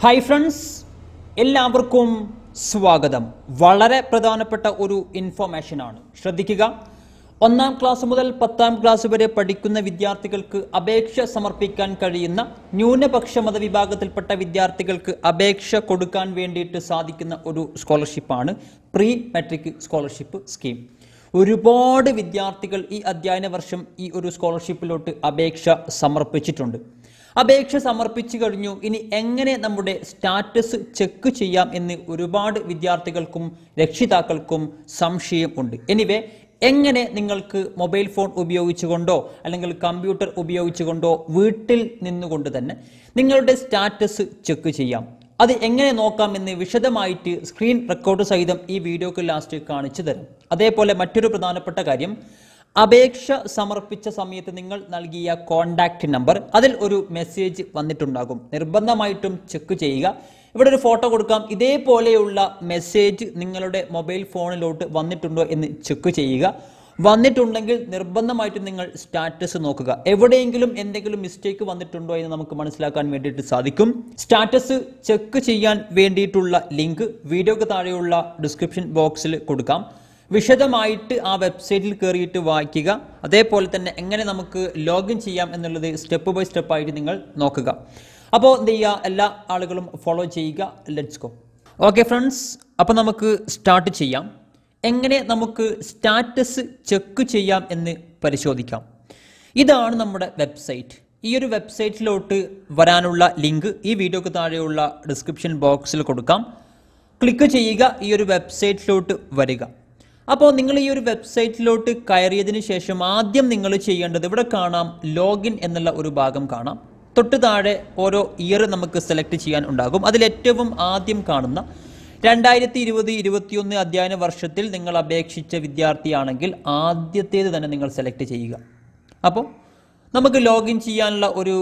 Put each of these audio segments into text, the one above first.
hi friends എല്ലാവർക്കും സ്വാഗതം വളരെ പ്രധാനപ്പെട്ട ഒരു ഇൻഫോർമേഷനാണ് ശ്രദ്ധിക്കുക ഒന്നാം ക്ലാസ് മുതൽ പത്താം ക്ലാസ് വരെ പഠിക്കുന്ന വിദ്യാർത്ഥികൾക്ക് അപേക്ഷ സമർപ്പിക്കാൻ കഴിയുന്ന ന്യൂനപക്ഷ മതവിഭാഗത്തിൽപ്പെട്ട വിദ്യാർത്ഥികൾക്ക് അപേക്ഷ കൊടുക്കാൻ വേണ്ടിയിട്ട് സാധിക്കുന്ന ഒരു സ്കോളർഷിപ്പാണ് പ്രീ മെട്രിക് സ്കോളർഷിപ്പ് സ്കീം ഒരുപാട് വിദ്യാർത്ഥികൾ ഈ അധ്യയന വർഷം ഈ ഒരു സ്കോളർഷിപ്പിലോട്ട് അപേക്ഷ സമർപ്പിച്ചിട്ടുണ്ട് അപേക്ഷ സമർപ്പിച്ചു കഴിഞ്ഞു ഇനി എങ്ങനെ നമ്മുടെ സ്റ്റാറ്റസ് ചെക്ക് ചെയ്യാം എന്ന് ഒരുപാട് വിദ്യാർത്ഥികൾക്കും രക്ഷിതാക്കൾക്കും സംശയം ഉണ്ട് എനിവേ എങ്ങനെ നിങ്ങൾക്ക് മൊബൈൽ ഫോൺ ഉപയോഗിച്ചുകൊണ്ടോ അല്ലെങ്കിൽ കമ്പ്യൂട്ടർ ഉപയോഗിച്ചുകൊണ്ടോ വീട്ടിൽ നിന്നുകൊണ്ട് തന്നെ നിങ്ങളുടെ സ്റ്റാറ്റസ് ചെക്ക് ചെയ്യാം അത് എങ്ങനെ നോക്കാം എന്ന് വിശദമായിട്ട് സ്ക്രീൻ റെക്കോർഡ് സഹിതം ഈ വീഡിയോക്ക് ലാസ്റ്റ് കാണിച്ചു തരും അതേപോലെ മറ്റൊരു പ്രധാനപ്പെട്ട കാര്യം അപേക്ഷ സമർപ്പിച്ച സമയത്ത് നിങ്ങൾ നൽകിയ കോണ്ടാക്ട് നമ്പർ അതിൽ ഒരു മെസ്സേജ് വന്നിട്ടുണ്ടാകും നിർബന്ധമായിട്ടും ചെക്ക് ചെയ്യുക ഇവിടെ ഒരു ഫോട്ടോ കൊടുക്കാം ഇതേപോലെയുള്ള മെസ്സേജ് നിങ്ങളുടെ മൊബൈൽ ഫോണിലോട്ട് വന്നിട്ടുണ്ടോ എന്ന് ചെക്ക് ചെയ്യുക വന്നിട്ടുണ്ടെങ്കിൽ നിർബന്ധമായിട്ടും നിങ്ങൾ സ്റ്റാറ്റസ് നോക്കുക എവിടെയെങ്കിലും എന്തെങ്കിലും മിസ്റ്റേക്ക് വന്നിട്ടുണ്ടോ എന്ന് നമുക്ക് മനസ്സിലാക്കാൻ വേണ്ടിയിട്ട് സാധിക്കും സ്റ്റാറ്റസ് ചെക്ക് ചെയ്യാൻ വേണ്ടിയിട്ടുള്ള ലിങ്ക് വീഡിയോക്ക് താഴെയുള്ള ഡിസ്ക്രിപ്ഷൻ ബോക്സിൽ കൊടുക്കാം വിശദമായിട്ട് ആ വെബ്സൈറ്റിൽ കയറിയിട്ട് വായിക്കുക അതേപോലെ തന്നെ എങ്ങനെ നമുക്ക് ലോഗിൻ ചെയ്യാം എന്നുള്ളത് സ്റ്റെപ്പ് ബൈ സ്റ്റെപ്പ് ആയിട്ട് നിങ്ങൾ നോക്കുക അപ്പോൾ എന്ത് ചെയ്യുക എല്ലാ ആളുകളും ഫോളോ ചെയ്യുക ലെറ്റ്സ് ഗോ ഓക്കെ ഫ്രണ്ട്സ് അപ്പോൾ നമുക്ക് സ്റ്റാർട്ട് ചെയ്യാം എങ്ങനെ നമുക്ക് സ്റ്റാറ്റസ് ചെക്ക് ചെയ്യാം എന്ന് പരിശോധിക്കാം ഇതാണ് നമ്മുടെ വെബ്സൈറ്റ് ഈ ഒരു വെബ്സൈറ്റിലോട്ട് വരാനുള്ള ലിങ്ക് ഈ വീഡിയോക്ക് താഴെയുള്ള ഡിസ്ക്രിപ്ഷൻ ബോക്സിൽ കൊടുക്കാം ക്ലിക്ക് ചെയ്യുക ഈ ഒരു വെബ്സൈറ്റിലോട്ട് വരിക അപ്പോൾ നിങ്ങൾ ഈ ഒരു വെബ്സൈറ്റിലോട്ട് കയറിയതിന് ശേഷം ആദ്യം നിങ്ങൾ ചെയ്യേണ്ടത് ഇവിടെ കാണാം ലോഗിൻ എന്നുള്ള ഒരു ഭാഗം കാണാം തൊട്ട് താഴെ ഓരോ ഇയർ നമുക്ക് സെലക്ട് ചെയ്യാൻ ഉണ്ടാകും അതിൽ ഏറ്റവും ആദ്യം കാണുന്ന രണ്ടായിരത്തി ഇരുപത് ഇരുപത്തിയൊന്ന് അധ്യയന വർഷത്തിൽ നിങ്ങൾ അപേക്ഷിച്ച വിദ്യാർത്ഥിയാണെങ്കിൽ ആദ്യത്തേത് തന്നെ നിങ്ങൾ സെലക്ട് ചെയ്യുക അപ്പോൾ നമുക്ക് ലോഗിൻ ചെയ്യാനുള്ള ഒരു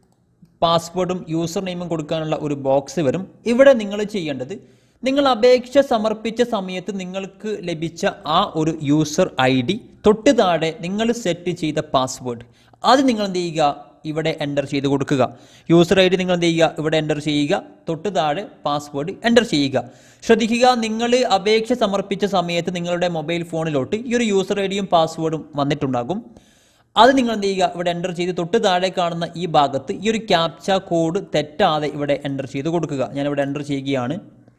പാസ്വേഡും യൂസർ നെയിമും കൊടുക്കാനുള്ള ഒരു ബോക്സ് വരും ഇവിടെ നിങ്ങൾ ചെയ്യേണ്ടത് നിങ്ങൾ അപേക്ഷ സമർപ്പിച്ച സമയത്ത് നിങ്ങൾക്ക് ലഭിച്ച ആ ഒരു യൂസർ ഐ ഡി തൊട്ട് താഴെ നിങ്ങൾ സെറ്റ് ചെയ്ത പാസ്വേഡ് അത് നിങ്ങൾ എന്ത് ചെയ്യുക ഇവിടെ എൻ്റർ ചെയ്ത് കൊടുക്കുക യൂസർ ഐ ഡി നിങ്ങൾ എന്ത് ചെയ്യുക ഇവിടെ എൻ്റർ ചെയ്യുക തൊട്ട് താഴെ പാസ്വേഡ് എൻ്റർ ചെയ്യുക ശ്രദ്ധിക്കുക നിങ്ങൾ അപേക്ഷ സമർപ്പിച്ച സമയത്ത് നിങ്ങളുടെ മൊബൈൽ ഫോണിലോട്ട് ഈ ഒരു യൂസർ ഐ ഡിയും പാസ്വേഡും വന്നിട്ടുണ്ടാകും അത് നിങ്ങൾ എന്ത് ചെയ്യുക ഇവിടെ എൻ്റർ ചെയ്ത് തൊട്ട് താഴെ കാണുന്ന ഈ ഭാഗത്ത് ഈ ഒരു ക്യാപ്ച കോഡ് തെറ്റാതെ ഇവിടെ എൻ്റർ ചെയ്ത് കൊടുക്കുക ഞാൻ ഇവിടെ എൻ്റർ ചെയ്യുകയാണ്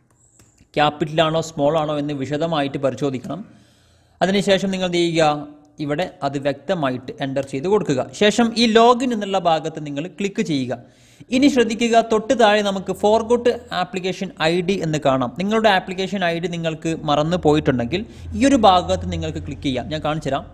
ക്യാപിറ്റലാണോ സ്മോൾ ആണോ എന്ന് വിശദമായിട്ട് പരിശോധിക്കണം അതിനുശേഷം നിങ്ങൾ എന്ത് ചെയ്യുക ഇവിടെ അത് വ്യക്തമായിട്ട് എൻ്റർ ചെയ്ത് കൊടുക്കുക ശേഷം ഈ ലോഗിൻ എന്നുള്ള ഭാഗത്ത് നിങ്ങൾ ക്ലിക്ക് ചെയ്യുക ഇനി ശ്രദ്ധിക്കുക തൊട്ട് താഴെ നമുക്ക് ഫോർഗോട്ട് ആപ്ലിക്കേഷൻ ഐ ഡി എന്ന് കാണാം നിങ്ങളുടെ ആപ്ലിക്കേഷൻ ഐ ഡി നിങ്ങൾക്ക് മറന്നു പോയിട്ടുണ്ടെങ്കിൽ ഈ ഒരു ഭാഗത്ത് നിങ്ങൾക്ക് ക്ലിക്ക് ചെയ്യാം ഞാൻ കാണിച്ചു തരാം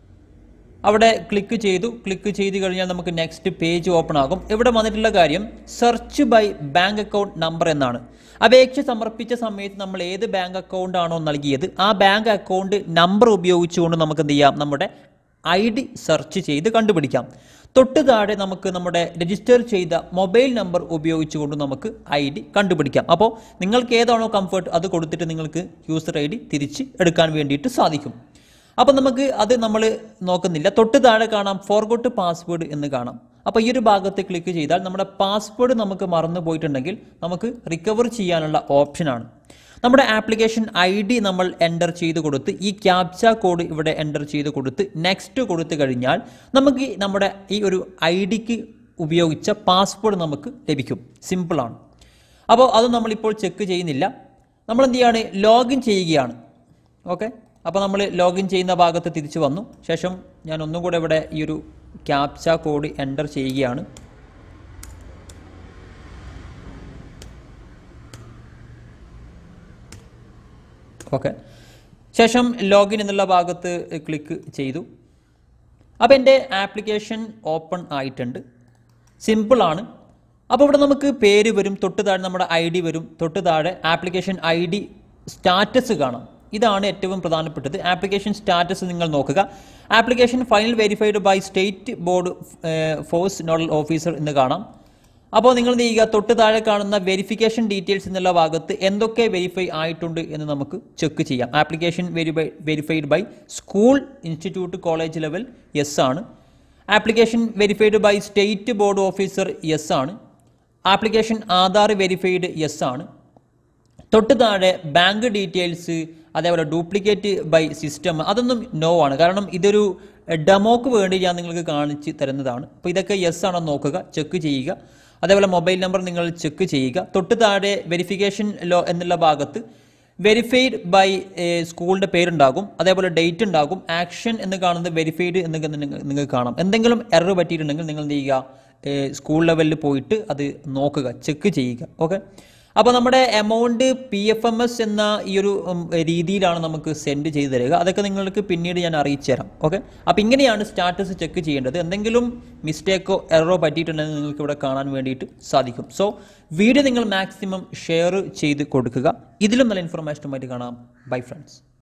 അവിടെ ക്ലിക്ക് ചെയ്തു ക്ലിക്ക് ചെയ്ത് കഴിഞ്ഞാൽ നമുക്ക് നെക്സ്റ്റ് പേജ് ഓപ്പൺ ആകും ഇവിടെ വന്നിട്ടുള്ള കാര്യം search by bank account number എന്നാണ് അപേക്ഷ സമർപ്പിച്ച സമയത്ത് നമ്മൾ ഏത് ബാങ്ക് അക്കൗണ്ട് ആണോ നൽകിയത് ആ ബാങ്ക് അക്കൗണ്ട് നമ്പർ ഉപയോഗിച്ചുകൊണ്ട് നമുക്ക് എന്ത് ചെയ്യാം നമ്മുടെ ഐ ഡി സെർച്ച് ചെയ്ത് കണ്ടുപിടിക്കാം തൊട്ട് താഴെ നമുക്ക് നമ്മുടെ രജിസ്റ്റർ ചെയ്ത മൊബൈൽ നമ്പർ ഉപയോഗിച്ചുകൊണ്ട് നമുക്ക് ഐ ഡി കണ്ടുപിടിക്കാം അപ്പോൾ നിങ്ങൾക്ക് ഏതാണോ കംഫർട്ട് അത് കൊടുത്തിട്ട് നിങ്ങൾക്ക് യൂസർ ഐ ഡി തിരിച്ച് എടുക്കാൻ വേണ്ടിയിട്ട് സാധിക്കും അപ്പം നമുക്ക് അത് നമ്മൾ നോക്കുന്നില്ല തൊട്ട് താഴെ കാണാം ഫോർഗോട്ട് പാസ്വേഡ് എന്ന് കാണാം അപ്പോൾ ഈ ഒരു ഭാഗത്ത് ക്ലിക്ക് ചെയ്താൽ നമ്മുടെ പാസ്വേഡ് നമുക്ക് മറന്നു പോയിട്ടുണ്ടെങ്കിൽ നമുക്ക് റിക്കവർ ചെയ്യാനുള്ള ഓപ്ഷനാണ് നമ്മുടെ ആപ്ലിക്കേഷൻ ഐ ഡി നമ്മൾ എൻ്റർ ചെയ്ത് കൊടുത്ത് ഈ ക്യാപ്ച കോഡ് ഇവിടെ എൻ്റർ ചെയ്ത് കൊടുത്ത് നെക്സ്റ്റ് കൊടുത്തു കഴിഞ്ഞാൽ നമുക്ക് ഈ നമ്മുടെ ഈ ഒരു ഐ ഡിക്ക് ഉപയോഗിച്ച പാസ്വേഡ് നമുക്ക് ലഭിക്കും സിമ്പിളാണ് അപ്പോൾ അത് നമ്മളിപ്പോൾ ചെക്ക് ചെയ്യുന്നില്ല നമ്മൾ എന്ത് ചെയ്യാണ് ലോഗിൻ ചെയ്യുകയാണ് ഓക്കെ അപ്പോൾ നമ്മൾ ലോഗിൻ ചെയ്യുന്ന ഭാഗത്ത് തിരിച്ചു വന്നു ശേഷം ഞാൻ ഒന്നും കൂടെ ഇവിടെ ഈ ഒരു ക്യാപ്ച കോഡ് എൻ്റർ ചെയ്യുകയാണ് ഓക്കെ ശേഷം ലോഗിൻ എന്നുള്ള ഭാഗത്ത് ക്ലിക്ക് ചെയ്തു അപ്പോൾ എൻ്റെ ആപ്ലിക്കേഷൻ ഓപ്പൺ ആയിട്ടുണ്ട് സിമ്പിളാണ് അപ്പോൾ ഇവിടെ നമുക്ക് പേര് വരും തൊട്ട് താഴെ നമ്മുടെ ഐ ഡി വരും തൊട്ട് താഴെ ആപ്ലിക്കേഷൻ ഐ ഡി സ്റ്റാറ്റസ് കാണാം ഇതാണ് ഏറ്റവും പ്രധാനപ്പെട്ടത് ആപ്ലിക്കേഷൻ സ്റ്റാറ്റസ് നിങ്ങൾ നോക്കുക application final verified by state board force nodal officer എന്ന് കാണാം അപ്പോൾ നിങ്ങൾ എന്ത് ചെയ്യുക തൊട്ട് താഴെ കാണുന്ന വെരിഫിക്കേഷൻ ഡീറ്റെയിൽസ് എന്നുള്ള ഭാഗത്ത് എന്തൊക്കെ വെരിഫൈ ആയിട്ടുണ്ട് എന്ന് നമുക്ക് ചെക്ക് ചെയ്യാം application verify verified by school institute college level yes ആണ് application verified by state board officer yes ആണ് ആപ്ലിക്കേഷൻ ആധാർ വെരിഫൈഡ് യെസ് ആണ് തൊട്ട് താഴെ ബാങ്ക് ഡീറ്റെയിൽസ് അതേപോലെ ഡ്യൂപ്ലിക്കേറ്റ് ബൈ സിസ്റ്റം അതൊന്നും നോ ആണ് കാരണം ഇതൊരു ഡെമോക്ക് വേണ്ടി ഞാൻ നിങ്ങൾക്ക് കാണിച്ച് തരുന്നതാണ് അപ്പോൾ ഇതൊക്കെ യെസ് ആണോ നോക്കുക ചെക്ക് ചെയ്യുക അതേപോലെ മൊബൈൽ നമ്പർ നിങ്ങൾ ചെക്ക് ചെയ്യുക തൊട്ട് താഴെ വെരിഫിക്കേഷൻ ലോ എന്നുള്ള ഭാഗത്ത് വെരിഫൈഡ് ബൈ സ്കൂളിൻ്റെ പേരുണ്ടാകും അതേപോലെ ഡേറ്റ് ഉണ്ടാകും ആക്ഷൻ എന്ന് കാണുന്നത് വെരിഫൈഡ് എന്ന് നിങ്ങൾക്ക് കാണാം എന്തെങ്കിലും എറർ പറ്റിയിട്ടുണ്ടെങ്കിൽ നിങ്ങൾ എന്ത് ചെയ്യുക സ്കൂൾ ലെവലിൽ പോയിട്ട് അത് നോക്കുക ചെക്ക് ചെയ്യുക ഓക്കെ അപ്പോൾ നമ്മുടെ amount P F M S എന്ന ഈ ഒരു ഉം, രീതിയിലാണ് നമുക്ക് സെൻഡ് ചെയ്ത് തരിക അതൊക്കെ നിങ്ങൾക്ക് പിന്നീട് ഞാൻ അറിയിച്ചു തരാം ഓക്കെ അപ്പോൾ ഇങ്ങനെയാണ് സ്റ്റാറ്റസ് ചെക്ക് ചെയ്യേണ്ടത് എന്തെങ്കിലും മിസ്റ്റേക്കോ എററോ പറ്റിയിട്ടുണ്ടെങ്കിൽ നിങ്ങൾക്ക് ഇവിടെ കാണാൻ വേണ്ടിയിട്ട് സാധിക്കും സോ വീഡിയോ നിങ്ങൾ മാക്സിമം ഷെയർ ചെയ്ത് കൊടുക്കുക ഇതിലും നല്ല ഇൻഫർമേഷനുമായിട്ട് കാണാം ബൈ ഫ്രണ്ട്സ്